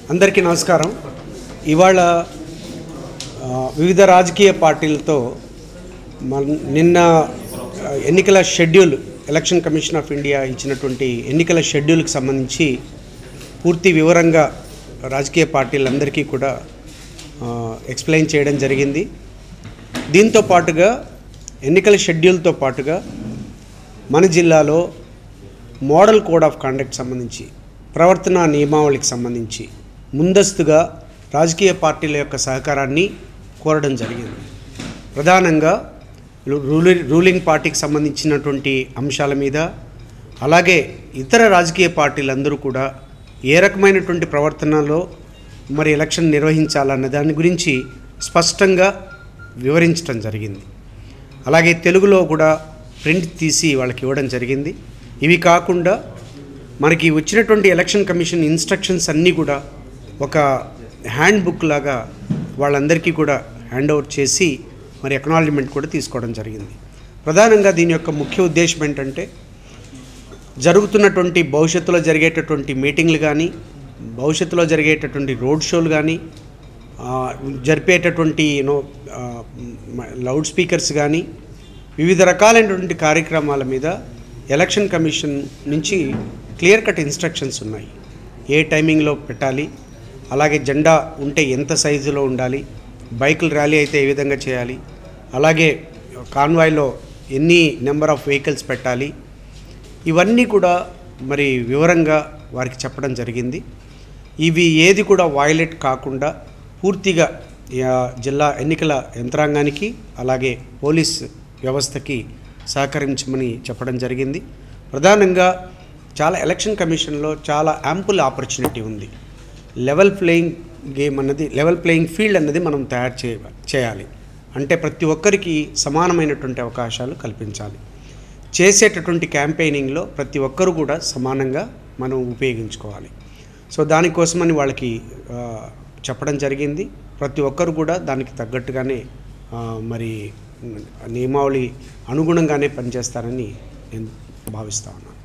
అందరికీ నమస్కారం ఇవాళ ఆ, వివిధ రాజకీయ పార్టీలతో మన నిన్న ఆ, ఎన్నికల schedule election commission of India ఇచ్చినటువంటి ఎన్నికల షెడ్యూల్కి సంబంధించి పూర్తి వివరంగా రాజకీయ పార్టీలందరికీ కూడా ఆ, ఎక్స్ప్లెయిన్ చేయడం జరిగింది దీంతో పాటుగా ఎన్నికల షెడ్యూల్తో పాటుగా మన జిల్లాలో మోడల్ కోడ్ ఆఫ్ కండక్ట్ సంబంధించి ప్రవర్తన నియమావళికి సంబంధించి ముందస్తుగా రాజకీయ పార్టీల యొక్క సహకారాన్ని కోరడం జరిగింది ప్రధానంగా రూలి రూలింగ్ పార్టీకి సంబంధించినటువంటి అంశాల మీద అలాగే ఇతర రాజకీయ పార్టీలందరూ కూడా ఏ రకమైనటువంటి ప్రవర్తనలో మరి ఎలక్షన్ నిర్వహించాలన్న దాని గురించి స్పష్టంగా వివరించడం జరిగింది అలాగే తెలుగులో కూడా ప్రింట్ తీసి వాళ్ళకి ఇవ్వడం జరిగింది ఇవి కాకుండా మనకి వచ్చినటువంటి ఎలక్షన్ కమిషన్ ఇన్స్ట్రక్షన్స్ అన్నీ కూడా ఒక హ్యాండ్ బుక్ లాగా వాళ్ళందరికీ కూడా హ్యాండ్ ఓవర్ చేసి మరి ఎక్నాలజ్మెంట్ కూడా తీసుకోవడం జరిగింది ప్రధానంగా దీని యొక్క ముఖ్య ఉద్దేశం ఏంటంటే జరుగుతున్నటువంటి భవిష్యత్తులో జరిగేటటువంటి మీటింగ్లు కానీ భవిష్యత్తులో జరిగేటటువంటి రోడ్ షోలు కానీ ఆ, జరిపేటటువంటి యూనో లౌడ్ స్పీకర్స్ కానీ వివిధ రకాలైనటువంటి కార్యక్రమాల మీద ఎలక్షన్ కమిషన్ నుంచి క్లియర్ కట్ ఇన్స్ట్రక్షన్స్ ఉన్నాయి ఏ టైమింగ్లో పెట్టాలి అలాగే జెండా ఉంటే ఎంత సైజులో ఉండాలి బైకులు ర్యాలీ అయితే ఏ విధంగా చేయాలి అలాగే కాన్వాయ్లో ఎన్ని నెంబర్ ఆఫ్ వెహికల్స్ పెట్టాలి ఇవన్నీ కూడా మరి వివరంగా వారికి చెప్పడం జరిగింది ఇవి ఏది కూడా వాయిలెట్ కాకుండా పూర్తిగా ఆ, జిల్లా ఎన్నికల యంత్రాంగానికి అలాగే పోలీస్ వ్యవస్థకి సహకరించమని చెప్పడం జరిగింది ప్రధానంగా చాలా ఎలక్షన్ కమిషన్లో చాలా యాంపుల్ ఆపర్చునిటీ ఉంది లెవెల్ ప్లేయింగ్ గేమ్ అన్నది లెవెల్ ప్లేయింగ్ ఫీల్డ్ అన్నది మనం తయారు చేయ చేయాలి అంటే ప్రతి ఒక్కరికి సమానమైనటువంటి అవకాశాలు కల్పించాలి చేసేటటువంటి క్యాంపెయినింగ్లో ప్రతి ఒక్కరు కూడా సమానంగా మనం ఉపయోగించుకోవాలి సో దానికోసమని వాళ్ళకి ఆ, చెప్పడం జరిగింది ప్రతి ఒక్కరు కూడా దానికి తగ్గట్టుగానే ఆ, మరి నియమావళి అనుగుణంగానే పనిచేస్తారని నేను భావిస్తా ఉన్నాను